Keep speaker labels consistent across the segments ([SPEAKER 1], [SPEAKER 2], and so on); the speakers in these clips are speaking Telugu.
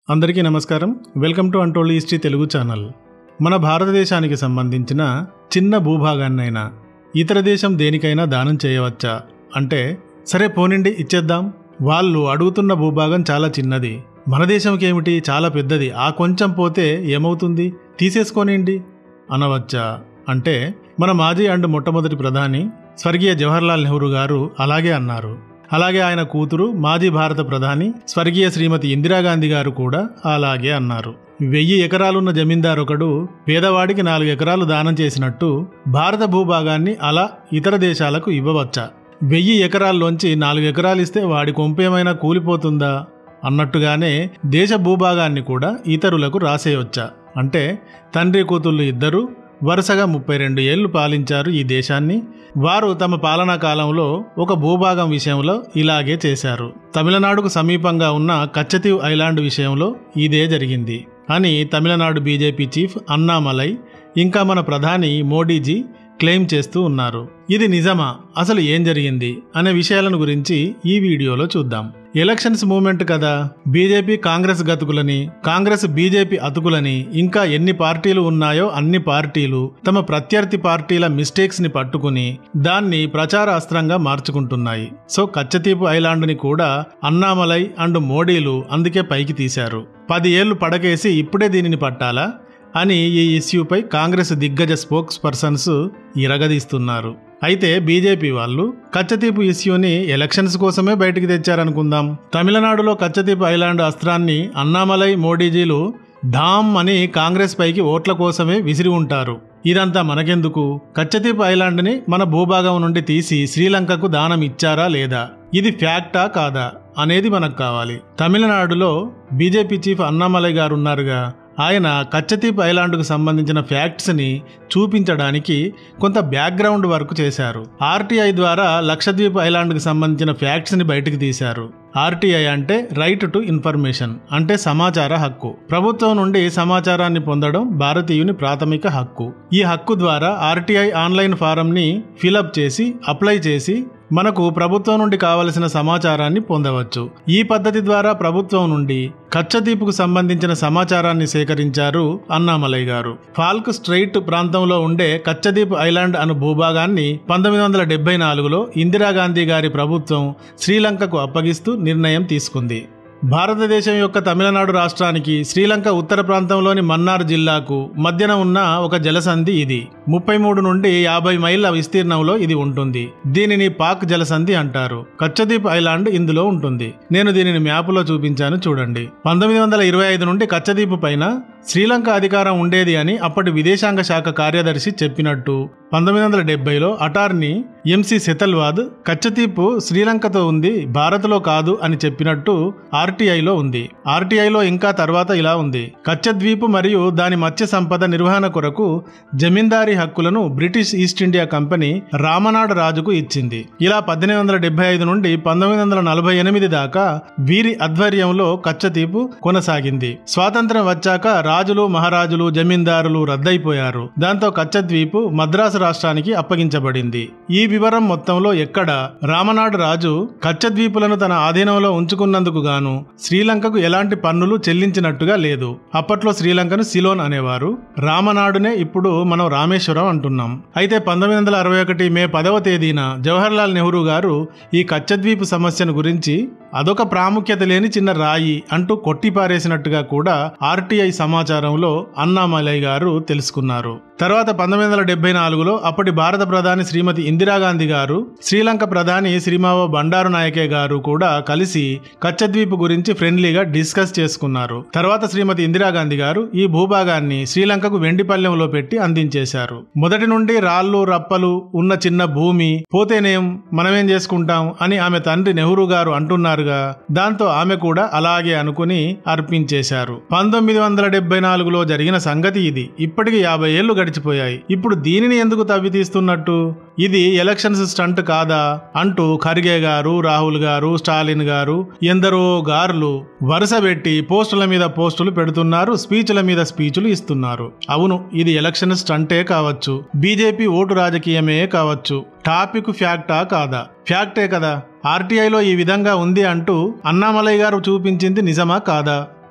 [SPEAKER 1] అందరికీ నమస్కారం welcome to untold history Telugu channel మన భారతదేశానికి సంబంధించిన చిన్న భూభాగాన్నైనా ఇతర దేశం దేనికైనా దానం చేయవచ్చా అంటే సరే పోనిండి ఇచ్చేద్దాం వాళ్ళు అడుగుతున్న భూభాగం చాలా చిన్నది మన దేశంకి ఏమిటి చాలా పెద్దది ఆ కొంచెం పోతే ఏమవుతుంది తీసేసుకోనిండి అనవచ్చా అంటే మన మాజీ అండ్ మొట్టమొదటి ప్రధాని స్వర్గీయ జవహర్లాల్ నెహ్రూ గారు అలాగే అన్నారు అలాగే ఆయన కూతురు మాజీ భారత ప్రధాని స్వర్గీయ శ్రీమతి ఇందిరాగాంధీ గారు కూడా అలాగే అన్నారు వెయ్యి ఎకరాలున్న జమీందారు ఒకడు పేదవాడికి నాలుగు ఎకరాలు దానం చేసినట్టు భారత భూభాగాన్ని అలా ఇతర దేశాలకు ఇవ్వవచ్చా వెయ్యి ఎకరాల్లోంచి నాలుగు ఎకరాలు ఇస్తే వాడి కొంపేమైనా కూలిపోతుందా అన్నట్టుగానే దేశ భూభాగాన్ని కూడా ఇతరులకు రాసేయవచ్చా అంటే తండ్రి కూతుళ్ళు ఇద్దరు వరుసగా ముప్పై రెండు ఏళ్లు పాలించారు ఈ దేశాన్ని వారు తమ పాలనా కాలంలో ఒక భూభాగం విషయంలో ఇలాగే చేశారు తమిళనాడుకు సమీపంగా ఉన్న కచ్చతీవ్ ఐలాండ్ విషయంలో ఇదే జరిగింది అని తమిళనాడు బీజేపీ చీఫ్ అన్నామలై ఇంకా మన ప్రధాని మోడీజీ క్లెయిమ్ చేస్తూ ఉన్నారు ఇది నిజమా అసలు ఏం జరిగింది అనే విషయాలను గురించి ఈ వీడియోలో చూద్దాం ఎలక్షన్స్ మూమెంట్ కదా బీజేపీ కాంగ్రెస్ గతుకులని కాంగ్రెస్ బీజేపీ అతుకులని ఇంకా ఎన్ని పార్టీలు ఉన్నాయో అన్ని పార్టీలు తమ ప్రత్యర్థి పార్టీల మిస్టేక్స్ ని పట్టుకుని దాన్ని ప్రచార అస్త్రంగా మార్చుకుంటున్నాయి సో కచ్చతీపు ఐలాండ్ని కూడా అన్నామలై అండ్ మోడీలు అందుకే పైకి తీశారు పది ఏళ్లు పడకేసి ఇప్పుడే దీనిని పట్టాలా అని ఈ ఇష్యూపై కాంగ్రెస్ దిగ్గజ స్పోక్స్ పర్సన్స్ ఇరగదీస్తున్నారు అయితే బీజేపీ వాళ్ళు కచ్చతీపు ఇష్యూని ఎలక్షన్స్ కోసమే బయటికి తెచ్చారనుకుందాం తమిళనాడులో కచ్చతీపు ఐలాండ్ అస్త్రాన్ని అన్నామలై మోడీజీలు ఢామ్ అని కాంగ్రెస్ పైకి ఓట్ల కోసమే విసిరి ఉంటారు ఇదంతా మనకెందుకు కచ్చతీపు ఐలాండ్ని మన భూభాగం నుండి తీసి శ్రీలంకకు దానం ఇచ్చారా లేదా ఇది ఫ్యాక్టా కాదా అనేది మనకు కావాలి తమిళనాడులో బీజేపీ చీఫ్ అన్నామలై గారు ఉన్నారుగా ఆయన కచ్చతీప్ ఐలాండ్కు సంబంధించిన ఫ్యాక్ట్స్ని చూపించడానికి కొంత బ్యాక్గ్రౌండ్ వర్క్ చేశారు ఆర్టీఐ ద్వారా లక్షద్వీప్ ఐలాండ్కు సంబంధించిన ఫ్యాక్ట్స్ని బయటకు తీశారు ఆర్టీఐ అంటే రైట్ టు ఇన్ఫర్మేషన్ అంటే సమాచార హక్కు ప్రభుత్వం నుండి సమాచారాన్ని పొందడం భారతీయుని ప్రాథమిక హక్కు ఈ హక్కు ద్వారా ఆర్టీఐ ఆన్లైన్ ఫారంని ఫిలప్ చేసి అప్లై చేసి మనకు ప్రభుత్వం నుండి కావలసిన సమాచారాన్ని పొందవచ్చు ఈ పద్ధతి ద్వారా ప్రభుత్వం నుండి కచ్చదీపుకు సంబంధించిన సమాచారాన్ని సేకరించారు అన్నామలై గారు ఫాల్క్ స్ట్రైట్ ప్రాంతంలో ఉండే కచ్చదీప్ ఐలాండ్ అను భూభాగాన్ని పంతొమ్మిది వందల డెబ్బై నాలుగులో ఇందిరాగాంధీ గారి ప్రభుత్వం శ్రీలంకకు అప్పగిస్తూ నిర్ణయం తీసుకుంది భారతదేశం యొక్క తమిళనాడు రాష్ట్రానికి శ్రీలంక ఉత్తర ప్రాంతంలోని మన్నార్ జిల్లాకు మధ్యన ఉన్న ఒక జలసంధి ఇది ముప్పై మూడు నుండి యాభై మైళ్ళ విస్తీర్ణంలో ఇది ఉంటుంది దీనిని పాక్ జలసంధి అంటారు కచ్చదీప్ ఐలాండ్ ఇందులో ఉంటుంది నేను దీనిని మ్యాపులో చూపించాను చూడండి పంతొమ్మిది వందల ఇరవై ఐదు నుండి కచ్చదీపు పైన శ్రీలంక అధికారం ఉండేది అని అప్పటి విదేశాంగ శాఖ కార్యదర్శి చెప్పినట్టు పంతొమ్మిది వందల డెబ్బైలో అటార్నీ ఎంసి సెతల్వాద్ కచ్చతీపు శ్రీలంకతో ఉంది భారత్లో కాదు అని చెప్పినట్టు ఆర్టీఐలో ఉంది ఆర్టీఐలో ఇంకా తర్వాత ఇలా ఉంది కచ్చద్వీపు మరియు దాని మత్స్య సంపద నిర్వహణ కొరకు జమీందారీ హక్కులను British East India Company Ramnad రాజుకు ఇచ్చింది ఇలా పద్దెనిమిది వందల డెబ్బై ఐదు నుండి పంతొమ్మిది వందల నలభై ఎనిమిది దాకా వీరి ఆధ్వర్యంలో కచ్చతీపు కొనసాగింది స్వాతంత్రం వచ్చాక రాజులు మహారాజులు జమీందారులు రద్దయిపోయారు దాంతో కచ్చద్వీపు మద్రాసు రాష్ట్రానికి అప్పగించబడింది ఈ వివరం మొత్తంలో ఎక్కడ రామనాడు రాజు కచ్చద్వీపులను తన ఆధీనంలో ఉంచుకున్నందుకు గాను శ్రీలంకకు ఎలాంటి పన్నులు చెల్లించినట్టుగా లేదు అప్పట్లో శ్రీలంకను సిలోన్ అనేవారు రామనాడునే ఇప్పుడు మనం రామేశ్వరం అంటున్నాం అయితే పంతొమ్మిది వందల అరవై ఒకటి మే పదవ తేదీన జవహర్లాల్ నెహ్రూ గారు ఈ కచ్చద్వీపు సమస్యను గురించి అదొక ప్రాముఖ్యత లేని చిన్న రాయి అంటూ కొట్టిపారేసినట్టుగా కూడా ఆర్టీఐ సమాచారంలో అన్నామలై గారు తెలుసుకున్నారు తర్వాత పంతొమ్మిది వందల డెబ్బై నాలుగులో అప్పటి భారత ప్రధాని శ్రీమతి ఇందిరాగాంధీ గారు శ్రీలంక ప్రధాని శ్రీమావ బండారు నాయకే గారు కూడా కలిసి కచ్చద్వీప్ గురించి ఫ్రెండ్లీగా డిస్కస్ చేసుకున్నారు తర్వాత శ్రీమతి ఇందిరాగాంధీ గారు ఈ భూభాగాన్ని శ్రీలంకకు వెండిపల్లెంలో పెట్టి అందించేశారు మొదటి నుండి రాళ్ళు రప్పలు ఉన్న చిన్న భూమి పోతేనేం మనమేం చేసుకుంటాం అని ఆమె తండ్రి నెహ్రూ గారు అంటున్నారుగా దాంతో ఆమె కూడా అలాగే అనుకుని అర్పించేశారు పంతొమ్మిది వందల డెబ్బై నాలుగులో జరిగిన సంగతి ఇది ఇప్పటికి యాభై ఏళ్లు గడిచిపోయాయి ఇప్పుడు దీనిని ఎందుకు తవ్వి తీస్తున్నట్టు ఇది ఎలక్షన్స్ స్టంట్ కాదా అంటూ ఖర్గే గారు రాహుల్ గారు స్టాలిన్ గారు ఎందరో గారులు వరుస పెట్టి పోస్టుల మీద పోస్టులు పెడుతున్నారు స్పీచ్ల మీద స్పీచ్లు ఇస్తున్నారు అవును ఇది ఎలక్షన్ స్టంటే కావచ్చు బీజేపీ ఓటు రాజకీయమే కావచ్చు టాపిక్ ఫ్యాక్టా కాదా ఫ్యాక్టే కదా ఆర్టీఐలో ఈ విధంగా ఉంది అంటూ అన్నామలై గారు చూపించింది నిజమా కాదా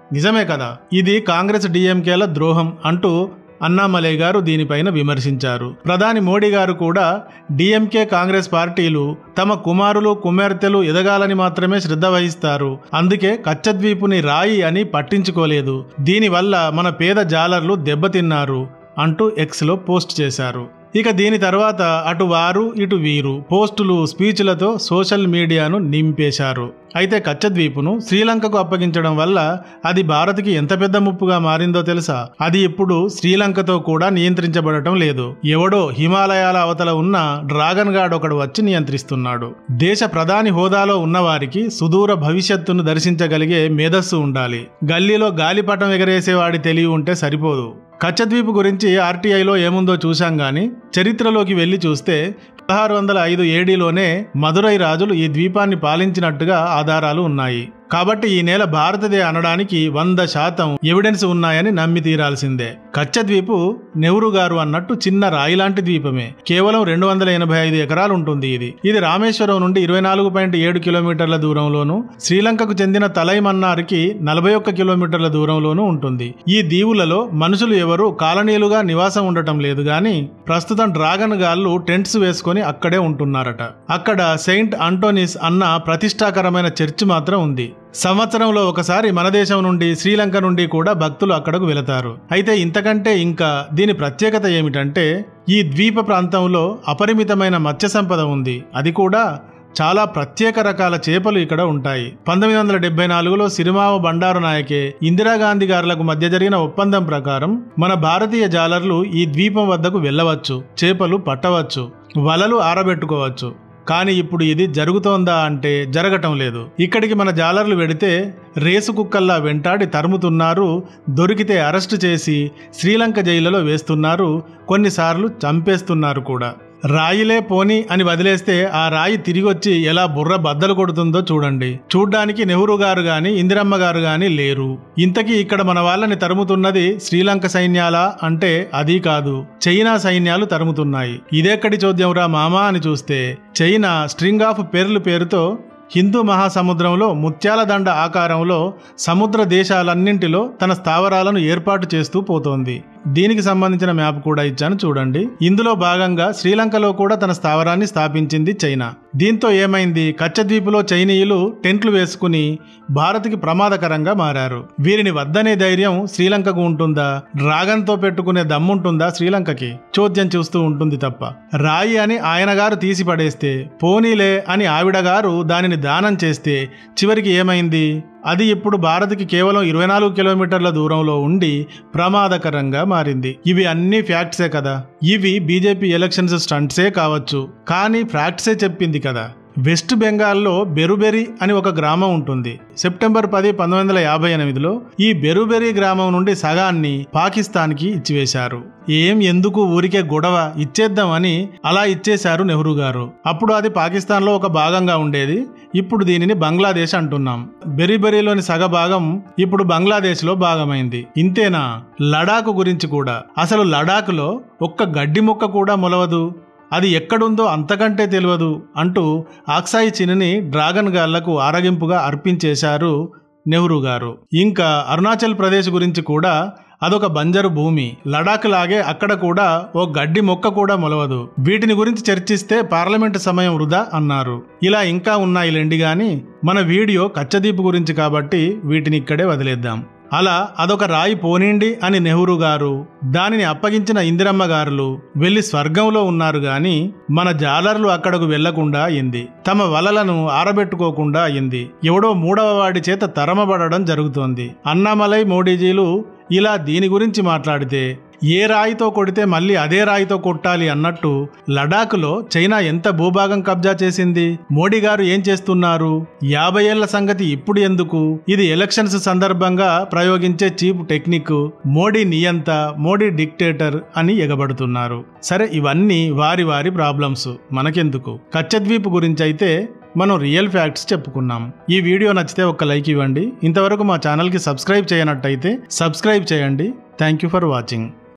[SPEAKER 1] నిజమే కదా ఇది కాంగ్రెస్ డిఎంకేల ద్రోహం అంటూ అన్నామలై గారు దీనిపైన విమర్శించారు ప్రధాని మోడీ గారు కూడా డిఎంకే కాంగ్రెస్ పార్టీలు తమ కుమారులు కుమార్తెలు ఎదగాలని మాత్రమే శ్రద్ధ వహిస్తారు అందుకే కచ్చద్వీపుని రాయి అని పట్టించుకోలేదు దీనివల్ల మన పేద జాలర్లు దెబ్బతిన్నారు అంటూ ఎక్స్లో పోస్ట్ చేశారు ఇక దీని తర్వాత అటు వారు ఇటు వీరు పోస్టులు స్పీచ్లతో సోషల్ మీడియాను నింపేశారు అయితే కచ్చద్వీపును శ్రీలంకకు అప్పగించడం వల్ల అది భారత్కి ఎంత పెద్ద ముప్పుగా మారిందో తెలుసా అది ఇప్పుడు శ్రీలంకతో కూడా నియంత్రించబడటం లేదు ఎవడో హిమాలయాల అవతల ఉన్న డ్రాగన్ గార్డ్ ఒకడు వచ్చి నియంత్రిస్తున్నాడు దేశ ప్రధాని హోదాలో ఉన్నవారికి సుదూర భవిష్యత్తును దర్శించగలిగే మేధస్సు ఉండాలి గల్లీలో గాలిపటం ఎగరేసేవాడి తెలివి ఉంటే సరిపోదు కచ్చద్వీప్ గురించి ఆర్టీఐలో ఏముందో చూశాం గాని చరిత్రలోకి వెళ్ళి చూస్తే పదహారు వందల ఐదు ఏడీలోనే మదురై రాజులు ఈ ద్వీపాన్ని పాలించినట్టుగా ఆధారాలు ఉన్నాయి కాబట్టి ఈ నేల భారతదే అనడానికి వంద శాతం ఎవిడెన్స్ ఉన్నాయని నమ్మి తీరాల్సిందే కచ్చద్వీపు నెహ్రూ గారు అన్నట్టు చిన్న రాయి లాంటి ద్వీపమే కేవలం రెండు వందల ఎనభై ఐదు ఎకరాలు ఉంటుంది ఇది ఇది రామేశ్వరం నుండి ఇరవై నాలుగు పాయింట్ ఏడు కిలోమీటర్ల దూరంలోను శ్రీలంకకు చెందిన తలైమన్నార్కి నలభై ఒక్క కిలోమీటర్ల దూరంలోనూ ఉంటుంది ఈ దీవులలో మనుషులు ఎవరు కాలనీలుగా నివాసం ఉండటం లేదు గాని ప్రస్తుతం డ్రాగన్ గాళ్ళు టెంట్స్ వేసుకొని అక్కడే ఉంటున్నారట అక్కడ సెయింట్ అంటోనిస్ అన్న ప్రతిష్టాకరమైన చర్చ్ మాత్రం ఉంది సంవత్సరంలో ఒకసారి మన దేశం నుండి శ్రీలంక నుండి కూడా భక్తులు అక్కడకు వెళతారు అయితే ఇంతకంటే ఇంకా దీని ప్రత్యేకత ఏమిటంటే ఈ ద్వీప ప్రాంతంలో అపరిమితమైన మత్స్య సంపద ఉంది అది కూడా చాలా ప్రత్యేక రకాల చేపలు ఇక్కడ ఉంటాయి పంతొమ్మిది వందల డెబ్బై నాలుగులో సిరిమావ బండారు నాయకే ఇందిరాగాంధీ గారులకు మధ్య జరిగిన ఒప్పందం ప్రకారం మన భారతీయ జాలర్లు ఈ ద్వీపం వద్దకు వెళ్ళవచ్చు చేపలు పట్టవచ్చు వలలు ఆరబెట్టుకోవచ్చు కానీ ఇప్పుడు ఇది జరుగుతోందా అంటే జరగటం లేదు ఇక్కడికి మన జాలర్లు వెడితే రేసు కుక్కల్లా వెంటాడి తరుముతున్నారు దొరికితే అరెస్టు చేసి శ్రీలంక జైలులో వేస్తున్నారు కొన్నిసార్లు చంపేస్తున్నారు కూడా రాయిలే పోని అని వదిలేస్తే ఆ రాయి తిరిగి వచ్చి ఎలా బుర్ర బద్దలు కొడుతుందో చూడండి చూడ్డానికి నెహ్రూ గారు గాని ఇందిరమ్మ గారు గాని లేరు ఇంతకీ ఇక్కడ మన వాళ్ళని తరుముతున్నది శ్రీలంక సైన్యాలా అంటే అది కాదు చైనా సైన్యాలు తరుముతున్నాయి ఇదెక్కడి చోద్యంరా మామా అని చూస్తే చైనా స్ట్రింగ్ ఆఫ్ పేర్లు పేరుతో హిందూ మహాసముద్రంలో ముత్యాల దండ ఆకారంలో సముద్ర దేశాలన్నింటిలో తన స్థావరాలను ఏర్పాటు చేస్తూ పోతోంది దీనికి సంబంధించిన మ్యాప్ కూడా ఇచ్చాను చూడండి ఇందులో భాగంగా శ్రీలంకలో కూడా తన స్థావరాన్ని స్థాపించింది చైనా దీంతో ఏమైంది కచ్చద్వీపులో చైనీయులు టెంట్లు వేసుకుని భారత్కి ప్రమాదకరంగా మారారు వీరిని వద్దనే ధైర్యం శ్రీలంకకు ఉంటుందా డ్రాగన్తో పెట్టుకునే దమ్ముంటుందా శ్రీలంకకి చోద్యం చూస్తూ ఉంటుంది తప్ప రాయి అని ఆయన గారు తీసి పడేస్తే పోనీలే అని ఆవిడ గారు దానిని దానం చేస్తే చివరికి ఏమైంది అది ఇప్పుడు భారత్కి కేవలం ఇరవై నాలుగు కిలోమీటర్ల దూరంలో ఉండి ప్రమాదకరంగా మారింది ఇవి అన్ని ఫ్యాక్ట్సే కదా ఇవి బీజేపీ ఎలక్షన్స్ స్టంట్సే కావచ్చు కానీ ఫ్యాక్ట్సే చెప్పింది కదా వెస్ట్ బెంగాల్లో బెరుబెరి అని ఒక గ్రామం ఉంటుంది సెప్టెంబర్ పది పంతొమ్మిది వందల యాభై ఎనిమిదిలో ఈ బెరుబెరి గ్రామం నుండి సగాన్ని పాకిస్తాన్కి ఇచ్చివేశారు ఏం ఎందుకు ఊరికే గొడవ ఇచ్చేద్దామని అలా ఇచ్చేశారు నెహ్రూ గారు అప్పుడు అది పాకిస్తాన్లో ఒక భాగంగా ఉండేది ఇప్పుడు దీనిని బంగ్లాదేశ్ అంటున్నాం బెరిబెరిలోని సగ భాగం ఇప్పుడు బంగ్లాదేశ్లో భాగమైంది ఇంతేనా లడాక్ గురించి కూడా అసలు లడాక్లో ఒక్క గడ్డి మొక్క కూడా మొలవదు అది ఎక్కడుందో అంతకంటే తెలియదు అంటూ ఆక్సాయి చినిని డ్రాగన్ గాళ్లకు ఆరగింపుగా అర్పించేశారు నెహ్రూ గారు ఇంకా అరుణాచల్ ప్రదేశ్ గురించి కూడా అదొక బంజరు భూమి లడాక్ లాగే అక్కడ కూడా ఓ గడ్డి మొక్క కూడా మొలవదు వీటిని గురించి చర్చిస్తే పార్లమెంటు సమయం వృధా అన్నారు ఇలా ఇంకా ఉన్నాయిలేండి గాని మన వీడియో కచ్చదీపు గురించి కాబట్టి వీటిని ఇక్కడే వదిలేద్దాం అలా అదొక రాయి పోనిండి అని నెహ్రూ గారు దానిని అప్పగించిన ఇందిరమ్మ గారులు వెళ్లి స్వర్గంలో ఉన్నారు గాని మన జాలర్లు అక్కడకు వెళ్లకుండా అయింది తమ వలలను ఆరబెట్టుకోకుండా అయింది ఎవడో మూడవ వాడి చేత తరమబడడం జరుగుతోంది అన్నామలై మోడీజీలు ఇలా దీని గురించి మాట్లాడితే ఏ రాయితో కొడితే మళ్ళీ అదే రాయితో కొట్టాలి అన్నట్టు లడాఖ్లో చైనా ఎంత భూభాగం కబ్జా చేసింది మోడీ గారు ఏం చేస్తున్నారు యాభై ఏళ్ల సంగతి ఇప్పుడు ఎందుకు ఇది ఎలక్షన్స్ సందర్భంగా ప్రయోగించే చీప్ టెక్నిక్ మోడీ నియంత మోడీ డిక్టేటర్ అని ఎగబడుతున్నారు సరే ఇవన్నీ వారి వారి ప్రాబ్లమ్స్ మనకెందుకు కచ్చద్వీప్ గురించి అయితే మనం రియల్ ఫ్యాక్ట్స్ చెప్పుకున్నాం ఈ వీడియో నచ్చితే ఒక లైక్ ఇవ్వండి ఇంతవరకు మా ఛానల్కి సబ్స్క్రైబ్ చేయనట్టయితే సబ్స్క్రైబ్ చేయండి థ్యాంక్ యూ ఫర్ వాచింగ్